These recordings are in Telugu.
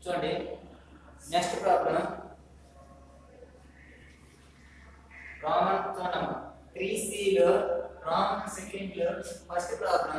చూడండి నెక్స్ట్ ప్రాబ్లం రామన్ చూడం త్రీ సిలో రామన్ సెకండ్ లో ఫస్ట్ ప్రాబ్లం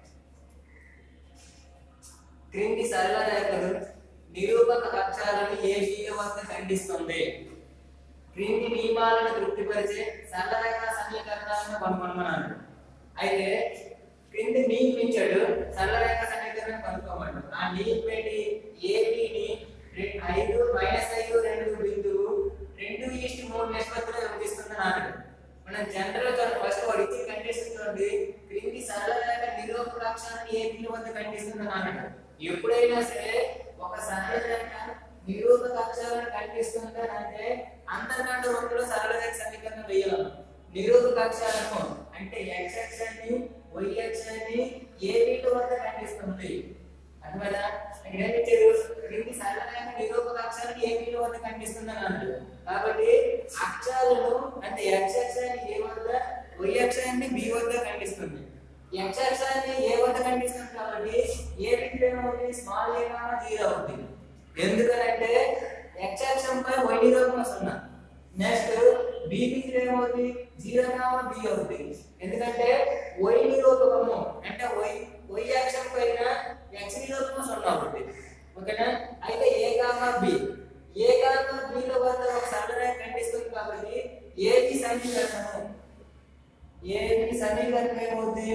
క్రింది సరళ రేఖలు నిరూపక అక్షరాలను ఏ బీల వద్ద ఖండిస్తుంది క్రింది నియమాలను తృప్తిపరిచే సరళరేఖ సమీకరణాలను కనుగొనమన్నాడు అయితే క్రింది నియమించాడు సరళరేఖ సమీకరణం కనుక్కోమన్నాడు ఆ నియమం ఏంటి ఏబిని ఐదు మైనస్ ఐదు రెండు బిందువు రెండు ఈస్ట్ మూడు నిష్పత్తిలో విభజిస్తుంది అన్నాడు మనం జనరల్ గా ఫస్ట్ వాడు ఇచ్చిన కండిషన్ చూడండి క్రింది సరళరేఖ నిరూపక అక్షరాన్ని ఏ బిందువు వద్ద ఖండిస్తుంది అన్నాడు ఎప్పుడైనా సరే ఒక సరళరేఖ నిరూపక అక్షరాలను ఖండిస్తుంది అంటే అంతర్గంట రూపంలో సరళరేఖ సమీకరణం వేయాలి నిరూపక అక్షరాలను అంటే x అక్షరాన్ని y అక్షరాన్ని ఏ బిందువు వద్ద ఖండిస్తుంది అర్థమైందా ఇక్కడ ఏం ఇచ్చారు క్రింది సరళరేఖ నిరూపక అక్షరాన్ని ఏ బిందువు వద్ద ఖండిస్తుంది అని అన్నాడు కాబట్టి అక్షరాలను అంటే x అక్షరాన్ని ఏ వద్ద y అక్షరాన్ని b వద్ద ఖండిస్తుంది x అక్షరాన్ని ఏ వద్ద ఖండిస్తుంది కాబట్టి ఏ బిందువు ఏమవుతుంది స్మాల్ ఏ కామా జీరో అవుతుంది ఎందుకనంటే x అక్షరంపై y నిరూపణ సున్నా నెక్స్ట్ b బిందువు ఏమవుతుంది జీరో కామా b అవుతుంది ఎందుకంటే y నిరూపకము అంటే y y అక్షరం పైన x నిరూపకం సున్నా అవుతుంది ఓకేనా అయితే a comma b a comma b ల వద్ద ఒక సరళరేఖ ఖండిస్తుంది కాబట్టి a కి సమీకరణము a కి సమీకరణం ఏమవుతుంది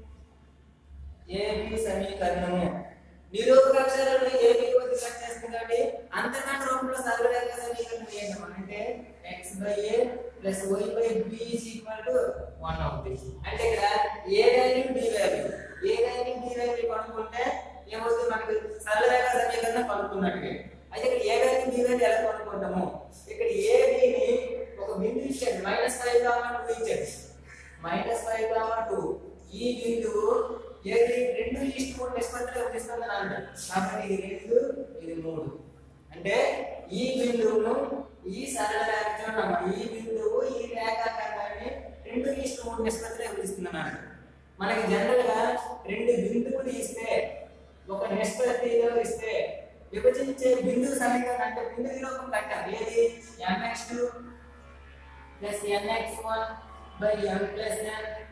ఏబి సమీకరణము నిరూపక అక్షరాలను ఏబి వద్ద కట్ చేస్తుంది కాబట్టి అంతర్గత రూపంలో సరళరేఖ సమీకరణం ఏంటమ్మా అంటే x by a plus y by b is equal to 1 అవుతుంది అంటే ఇక్కడ a value b value a value b value కనుక్కుంటే ఏమవుతుంది మనకి సరళరేఖ సమీకరణం కనుక్కున్నట్టుగా అయితే ఇక్కడ a వాల్యూ b వాల్యూ ఎలా కనుక్కుంటాము ఇక్కడ a b ని ఒక బిందువు ఇచ్చాడు మైనస్ ఫైవ్ కామా టూ ఇచ్చాడు మైనస్ ఫైవ్ కామా టూ ఈ బిందువు ఏది రెండు ఈస్ట్ మూడు నిష్పత్తిలో విభజిస్తుంది అని అంటారు కాబట్టి ఇది రెండు ఇది మూడు అంటే ఈ బిందువును ఈ సరళ రేఖ చూడమ్మా ఈ బిందువు ఈ రేఖాఖండాన్ని రెండు ఈస్ట్ మూడు నిష్పత్తిలో విభజిస్తుంది అని అంటారు మనకి జనరల్ గా రెండు బిందువులు ఇస్తే ఒక నిష్పత్తిలో ఇస్తే విభజించే బిందువు సమీకరణం అంటే బిందు విలోపం కట్టాం ఏది mx two plus nx one by m plus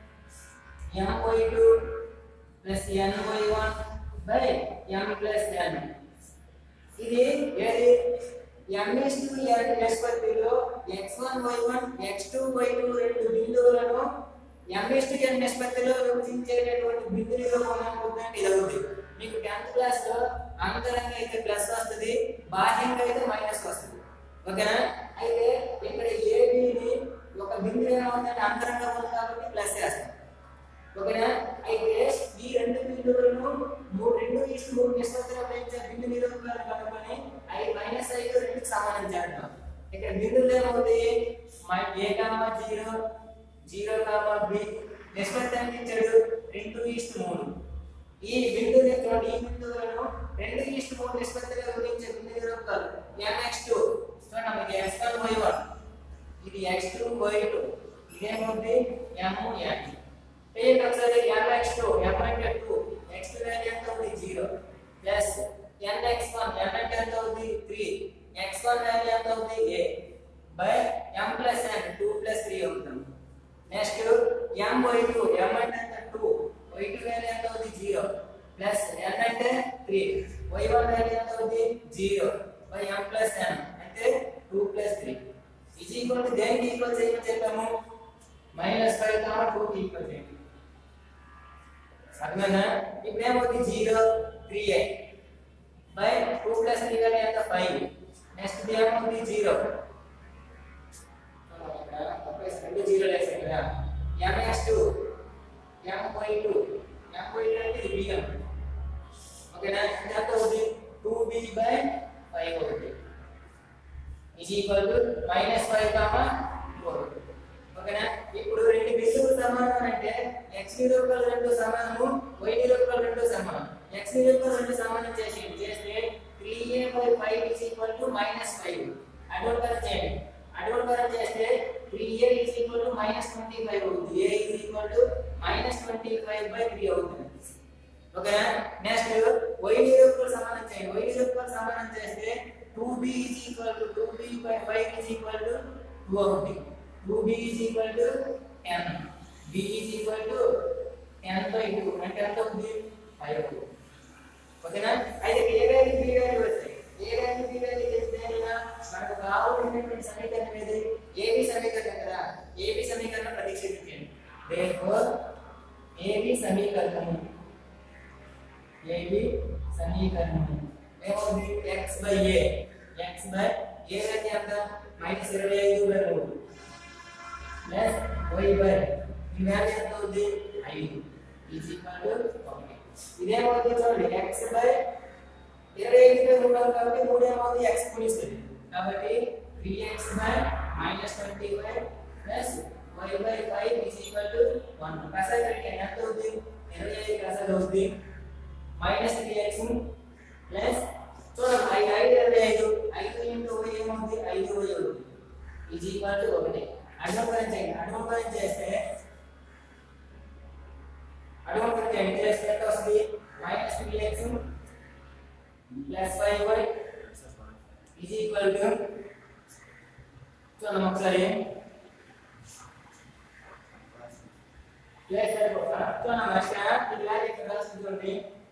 n my two plus ny one by m plus n ఇది ఏది m is to n నిష్పత్తిలో x1 y1 x2 y2 రెండు బిందువులను m is to n నిష్పత్తిలో విభజించేటటువంటి బిందు నిరూపణ ఏమవుతుందంటే ఇది అవుతుంది మీకు 10th క్లాస్ లో అంతరంగా అయితే ప్లస్ వస్తుంది బాహ్యంగా అయితే మైనస్ వస్తుంది ఓకేనా అయితే ఇక్కడ AB ని ఒక బిందువు ఏమవుతుందంటే అంతరంగా ఉంది కాబట్టి ప్లస్ చేస్తాం ఓకేనా అయితే ఈ రెండు బిందువులను మూడు రెండు ఈస్ట్ మూడు నిష్పత్తిలో పెంచే బిందు నిరూపకాలు కనుక్కొని అవి మైనస్ ఐదు రెండుకి సమానం చేద్దాం ఇక్కడ బిందువులు ఏమవుతాయి మై a comma zero zero comma b నిష్పత్తి ఎంత ఇచ్చాడు రెండు ఈస్ట్ మూడు ఈ బిందువు చూడండి ఈ బిందువులను రెండు ఈస్ట్ మూడు నిష్పత్తిలో విభజించే బిందు నిరూపకాలు ఎంఎక్స్ టూ చూడండి ఇది ఎక్స్ వన్ వై వన్ ఇది ఎక్స్ టూ వై టూ ఇదేమవుతుంది ఎమ్ ఎన్ పేరు ఒకసారి mx టూ m అంటే టూ x వాల్యూ ఎంత అవుతుంది zero plus nx one n అంటే ఎంత అవుతుంది త్రీ x వన్ వాల్యూ ఎంత అవుతుంది a by m plus n two plus three అవుతుంది next m by two m అంటే ఎంత టూ y టూ వాల్యూ ఎంత అవుతుంది జీరో ప్లస్ n అంటే త్రీ y వన్ వాల్యూ ఎంత అవుతుంది zero by m plus n అంటే two plus three is equal to దేనికి ఈక్వల్ చేయమని చెప్పాము minus five comma two equal చేయండి అర్థమైందా ఇప్పుడు ఏమవుతుంది zero three a by two plus three కానీ ఎంత ఫైవ్ నెక్స్ట్ ఏమవుతుంది జీరో రెండు జీరో వేసాయి కదా m s two m by two m by two అంటే ఇది బిఎం ఓకేనా ఇది ఎంత అవుతుంది టూ బి బై ఫైవ్ అవుతుంది is equal to minus five comma four ఓకేనా ఇప్పుడు రెండు బిందువులు సమానం అంటే x నిరూపకాలు రెండు సమానము y నిరూపకాలు రెండు సమానం x నిరూపకాలు రెండు సమానం చేసి చేస్తే 3a by 5 is equal to minus 5 advertise చేయండి అడ్వర్టైజ్ చేస్తే 3a is equal to minus 25 అవుతుంది a is equal to minus 25 by 3 అవుతుంది ఓకేనా నెక్స్ట్ y నిరూపకాలు సమానం చేయండి y నిరూపకాలు సమానం చేస్తే 2b is equal to 2b by 5 is equal to 2 ఒకటి 2b is equal to 10 b is equal to 10 by 2 అంటే ఎంత అవుతుంది 5 అవుతుంది ఓకేనా అయితే ఏ వాల్యూ బి వాల్యూ వస్తాయి ఏ వాల్యూ బి వాల్యూ తెలిస్తే అయినా మనకు కావాల్సినటువంటి సమీకరణం ఏది ఏబి సమీకరణం కదా ఏబి సమీకరణం ప్రతిక్షేపించండి దేర్ఫోర్ ఏబి సమీకరణము ఏబి సమీకరణము ఏమవుతుంది x by a x by a value ఎంత మైనస్ ఇరవై ఐదు బై మూడు ప్లస్ y బై ఈ వాల్యూ ఎంత అవుతుంది ఐదు ఈజ్ ఈక్వల్ టు ఒకటి ఇదేమవుతుంది చూడండి x బై ఇరవై ఐదు బై మూడు అవుతుంది కాబట్టి మూడు ఏమవుతుంది x గుణిస్తుంది కాబట్టి three x by minus twenty five plus y by five is equal to one కసాయి పెడితే ఎంత అవుతుంది ఇరవై ఐదు కసాయి అవుతుంది మైనస్ త్రీ ఎక్స్ ప్లస్ చూడండి ఐదు ఐదు ఇరవై ఐదు ఐదు ఇంటూ వై ఏమవుతుంది ఐదు వై అవుతుంది ఈజ్ ఈక్వల్ టు ఒకటి అడ్వంకరం చేయండి అడ్వంకరం చేస్తే అడ్వంకరం చేయండి చేస్తే ఎంత వస్తుంది minus three x plus five y is equal to చూడండి ఒకసారి ప్లస్ సరిపోతా చూడండి నెక్స్ట్ ఇది వాల్యూ ఇక్కడ రాస్తుంది చూడండి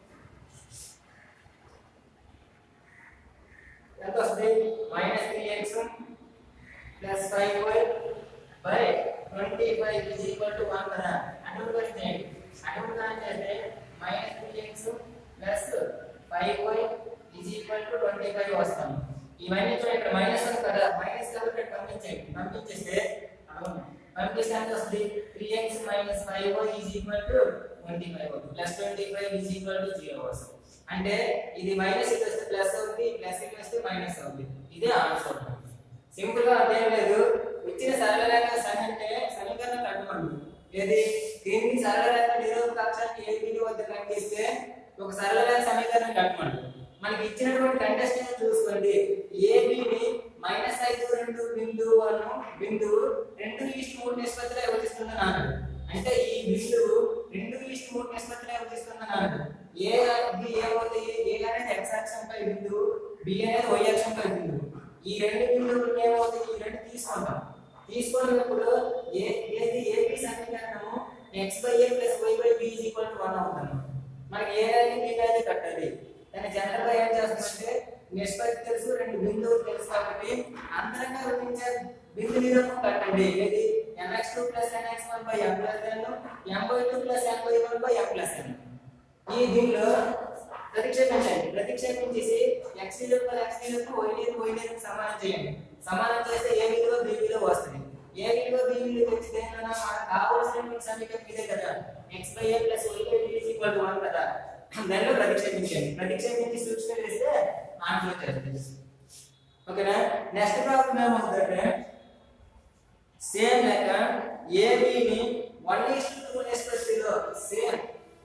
ఎంత వస్తుంది minus three x plus five y by twenty five is equal to one కదా అడ్వంకరం చేయండి అడ్వంకరం చేస్తే minus three x plus five y is equal to twenty five వస్తాం ఇవన్నీ చూడండి ఇక్కడ మైనస్ ఉంది కదా మైనస్ కాబట్టి ఇక్కడ పంపించండి పంపించేస్తే అవును పంపిస్తే ఎంత వస్తుంది three x minus five y is equal to twenty five అవుతుంది plus twenty five is equal to zero వస్తుంది అంటే ఇది మైనస్ ఇది వస్తే ప్లస్ అవుతుంది ప్లస్ ఇది వస్తే మైనస్ అవుతుంది ఇదే ఆన్సర్ సింపుల్ గా అదేం లేదు ఇచ్చిన సరళరేఖ సమి అంటే సమీకరణం కట్టుకోండి ఏది దీనికి సరళరేఖ నిరోధకాక్షానికి ఏ బిందు వద్ద కనిపిస్తే ఒక సరళరేఖ సమీకరణం కట్టుకోండి మనకి ఇచ్చినటువంటి కంటెస్టెంట్ చూసుకోండి ఏబిని మైనస్ ఐదు రెండు బిందువు వన్ బిందువు రెండు ఈస్ట్ మూడు నిష్పత్తిలో విభజిస్తుందని అన్నాడు అంటే ఈ బిందువు రెండు ఈస్ట్ మూడు నిష్పత్తిలో విభజిస్తుందని అన్నాడు ఏ బి ఏమవుతుంది ఏ అనేది x అక్షంపై బిందువు బి అనేది y అక్షంపై బిందువు ఈ రెండు బిందువులు ఏమవుతుంది ఈ రెండు తీసుకుంటాం తీసుకున్నప్పుడు ఏ ఏది ఏబి సమీకరణము x by a plus y by b is equal to one అవుతుంది మనకి ఏ వాల్యూ బి వాల్యూ కట్టాలి దాన్ని జనరల్ గా ఏం చేస్తామంటే నిష్పత్తి తెలుసు రెండు బిందువులు తెలుసు కాబట్టి అంతరంగా విభజించే బిందు నిరూపం కట్టండి ఏది mx2 nx1 m n m2 ny1 m n ఈ దీనిలో ప్రతిక్షేపించండి ప్రతిక్షేపించేసి x విలువ x విలువ y విలువ y విలువ సమానం చేయండి సమానం చేస్తే ఏ విలువ b విలువ వస్తుంది ఏ విలువ b విలువ వచ్చి దేనిలో మనకు కావాల్సిన సమీకరణం ఇదే కదా x by a plus y by b is equal to 1 కదా దానిలో ప్రతిక్షేపించండి ప్రతిక్షేపించి సూచన వేస్తే ఆన్సర్ వచ్చేస్తుంది ఓకేనా నెక్స్ట్ ప్రాబ్లం ఏమవుతుందంటే సేమ్ లెక్క ఏబిని వన్ ఈస్ టూ నిష్పత్తిలో సేమ్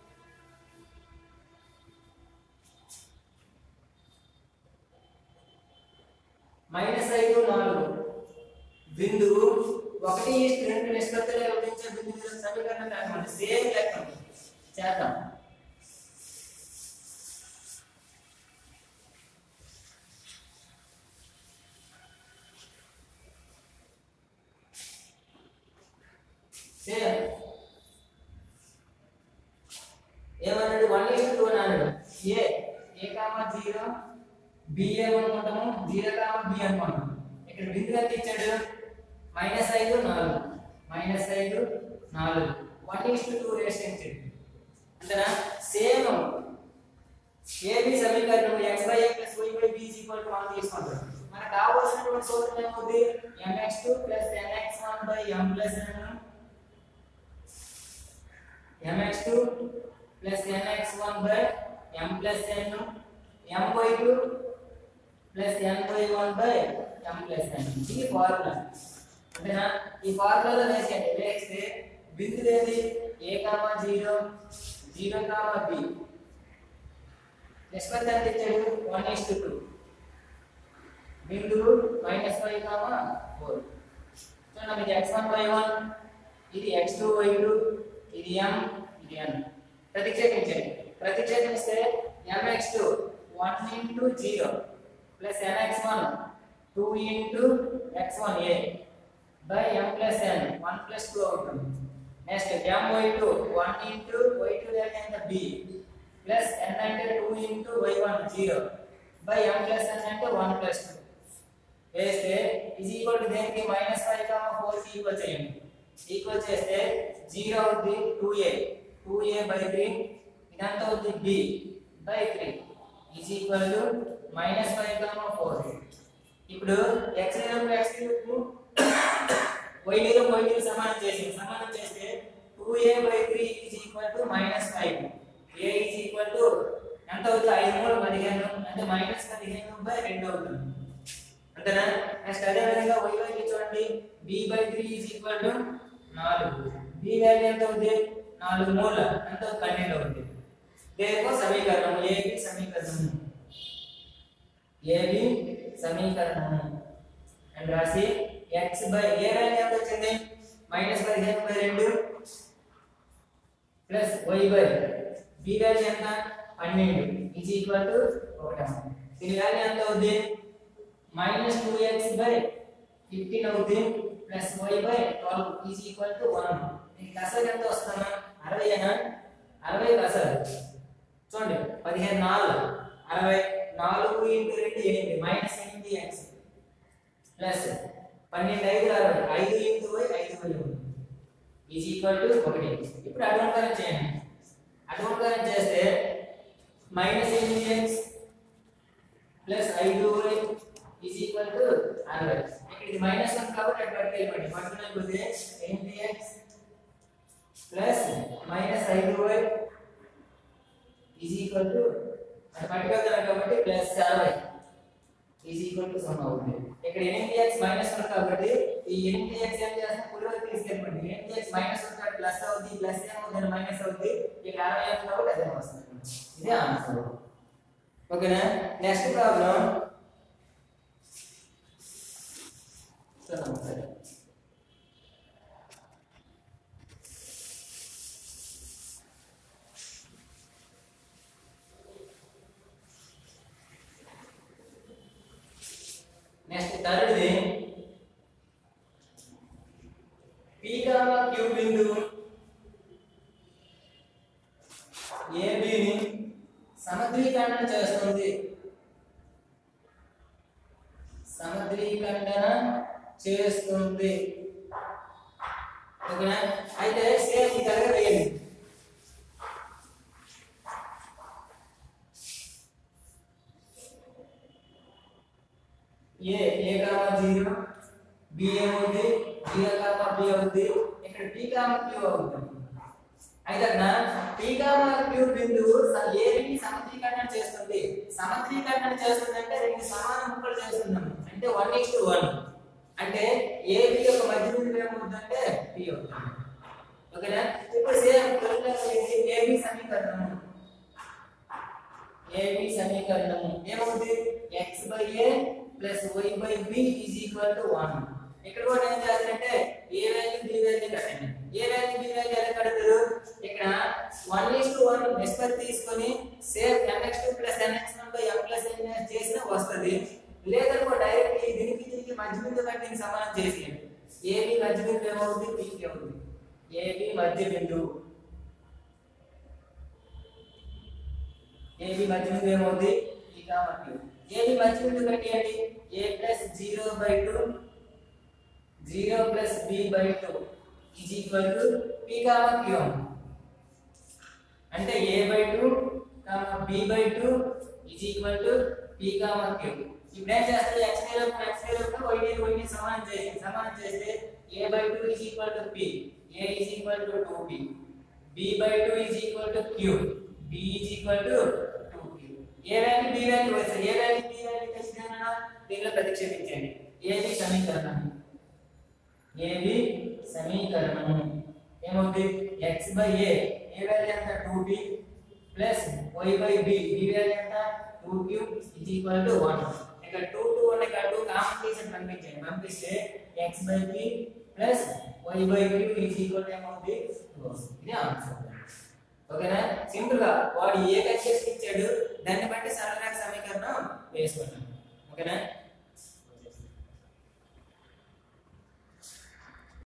మైనస్ ఐదు నాలుగు బిందువు ఒకటి ఈస్ట్ రెండు నిష్పత్తిలో విభజించే బిందువుల సమీకరణం కాకుండా సేమ్ లెక్క చేద్దాం సేమ్ ఏమన్నాడు వన్ ఈస్ట్ టూ అన్నాడు a a comma zero b ఏమనుకుంటాము జీరో కామా బి అనుకుంటాము ఇక్కడ బిందు ఎంత ఇచ్చాడు మైనస్ ఐదు నాలుగు మైనస్ ఐదు నాలుగు వన్ ఈస్ట్ టూ రేషన్ ఇచ్చాడు అంతేనా సేమ్ ఏబి సమీకరణం x by a plus y by b is equal to 1 తీసుకుంటాం మనకు కావాల్సినటువంటి సూత్రం ఏమవుతుంది mx2 plus nx1 by m plus n mx2 plus nx1 by m plus n m by 2 plus n by 1 by m plus n ఇది ఫార్ములా అంతేనా ఈ ఫార్ములాలో వేసేయండి వేస్తే బిందువు ఏది a కామా 0 0 కామా b నిష్పత్తి ఎంత ఇచ్చాడు 1 is to 2 బిందువు మైనస్ ఫైవ్ కామా ఫోర్ చూడండి ఇది ఎక్స్ వన్ బై వన్ ఇది ఎక్స్ టూ బై టూ ఇది ఎం ఇది ఎన్ ప్రతిక్షేపించండి ప్రతిక్షేపిస్తే m x two one into zero plus n x one two into x one a by m plus n one plus two అవుతుంది next m y two one into y two value ఎంత బి ప్లస్ ఎన్ అంటే two into y one zero by m plus n అంటే వన్ ప్లస్ టూ వేస్తే ఇది ఈక్వల్ టు దేనికి మైనస్ ఫైవ్ కామా ఫోర్ కి ఈక్వల్ చేయండి ఈక్వల్ చేస్తే జీరో అవుతుంది two a two a by three ఇదంతా అవుతుంది b by three is equal to minus five comma four ఇప్పుడు ఎక్స్ నిరం ఎక్స్ వై నిరం వై నిరం సమానం చేసి సమానం చేస్తే two a by three is equal to minus five a is equal to ఎంత అవుతుంది ఐదు మూడు పదిహేను అంటే మైనస్ పదిహేను బై రెండు అవుతుంది అంతేనా నెక్స్ట్ అదే విధంగా y వాల్యూ చూడండి b by three is equal to నాలుగు b వాల్యూ ఎంత అవుతుంది నాలుగు మూల ఎంత పన్నెండు అవుతుంది దేనికో సమీకరణం ఏబి సమీకరణం ఏబి సమీకరణం అని రాసి x బై ఏ వాల్యూ ఎంత వచ్చింది మైనస్ పదిహేను బై రెండు plus y by b value ఎంత పన్నెండు ఈజ్ ఈక్వల్ టు ఒకటి దీని వాల్యూ ఎంత అవుతుంది minus 2x by 15 అవుతుంది ప్లస్ y by 12 is equal to 1 దీనికి అసలు ఎంత వస్తానా 60 ఏనా 60 అసలు చూడండి 15 4 60 4 into 2 8 minus 8x plus 12 5 60 5 into y 5 y is equal to 1 ఇప్పుడు అడ్వాన్స్ చేయండి అడ్వాన్స్ చేస్తే minus 8x plus 5y is equal to 100 ఇక్కడ ఇది మైనస్ 1 కాబట్టి అటు పట్టుకు వెళ్ళిపోండి పట్టుకుని వెళ్ళిపోతే ఏంటి x plus minus 5y is equal to అటు పట్టుకెళ్తాను కాబట్టి ప్లస్ 60 is equal to 0 అవుతుంది ఇక్కడ 8x మైనస్ 1 కాబట్టి ఈ 8x ఏం చేస్తాం కుడివైపు తీసుకెళ్ళిపోండి 8x మైనస్ 1 కాబట్టి ప్లస్ అవుతుంది ప్లస్ ఏమవుతుంది మైనస్ అవుతుంది ఇక్కడ 60 అవుతుంది కాబట్టి అదే వస్తుంది ఇదే ఆన్సర్ ఓకేనా నెక్స్ట్ ప్రాబ్లం సరే నెక్స్ట్ థర్డ్ది పీ కామా క్యూ బిందువు ఏబిని సమగ్రీకరణ చేస్తుంది సమగ్రీకరణ చేస్తుంది ఓకేనా అయితే సేమ్ ఈ తరగతి వేయండి a a comma zero b ఏమవుతుంది జీరో కామా బి అవుతుంది ఇక్కడ పి కామా క్యూ అవుతుంది అయితే అక్కడ పి కామా క్యూ బిందువు ఏబిని సమగ్రీకరణ చేస్తుంది సమగ్రీకరణ చేస్తుంది అంటే రెండు సమాన ముక్కలు చేస్తున్నాము అంటే వన్ ఈస్ టు వన్ అంటే ఏబి యొక్క మధ్య బిందువు ఏమవుతుందంటే పి అవుతుంది ఓకేనా ఇప్పుడు సేమ్ ఏబి సమీకరణము ఏబి సమీకరణము ఏమవుతుంది x by a plus y by b is equal to one ఇక్కడ కూడా ఏం చేస్తారంటే ఏ వాల్యూ బి వాల్యూ కట్టండి ఏ వాల్యూ బి వాల్యూ ఎలా కడతారు ఇక్కడ వన్ ఈస్ టు వన్ నిష్పత్తి తీసుకొని same n x two plus n x one by m plus n చేసినా వస్తుంది లేదనుకో డైరెక్ట్ దీనికి దీనికి మధ్య బిందువు కంటే దీనికి సమానం చేసేయండి ఏబి మధ్య బిందువు ఏమవుతుంది పికి అవుతుంది ఏబి మధ్య బిందువు ఏబి మధ్య బిందువు ఏమవుతుంది ఈ కాబట్టి ఏబి మధ్య బిందువు కట్టేయండి a plus zero by two zero plus b by two is equal to p comma q అంటే a by two comma b by two is equal to p comma q ఇప్పుడు ఏం చేస్తే ఎక్స్ నిరూపణ ఎక్స్ నిరూపణ వై ని వై ని సమానం చేసి సమానం చేస్తే a by two is equal to p a is equal to two p b by two is equal to q b is equal to two q a value b value వస్తుంది ఏ వాల్యూ బి వాల్యూ తెలిసిన దీనిలో ప్రతిక్షేపించండి ఏది సమీకరణం ఏది సమీకరణము ఏమవుతుంది x by a a value ఎంత two b plus y by b b value ఎంత two q is equal to one ఇక్కడ టూ టూ ఉన్న ఇక్కడ టూ కామన్ తీసి పంపించండి పంపిస్తే x by b plus y by b is equal to ఏమవుతుంది ఇది ఆన్సర్ ఓకేనా సింపుల్ గా వాడు ఏ కన్సెప్ట్ ఇచ్చాడు దాన్ని బట్టి సరళ సమీకరణం వేసుకున్నాం ఓకేనా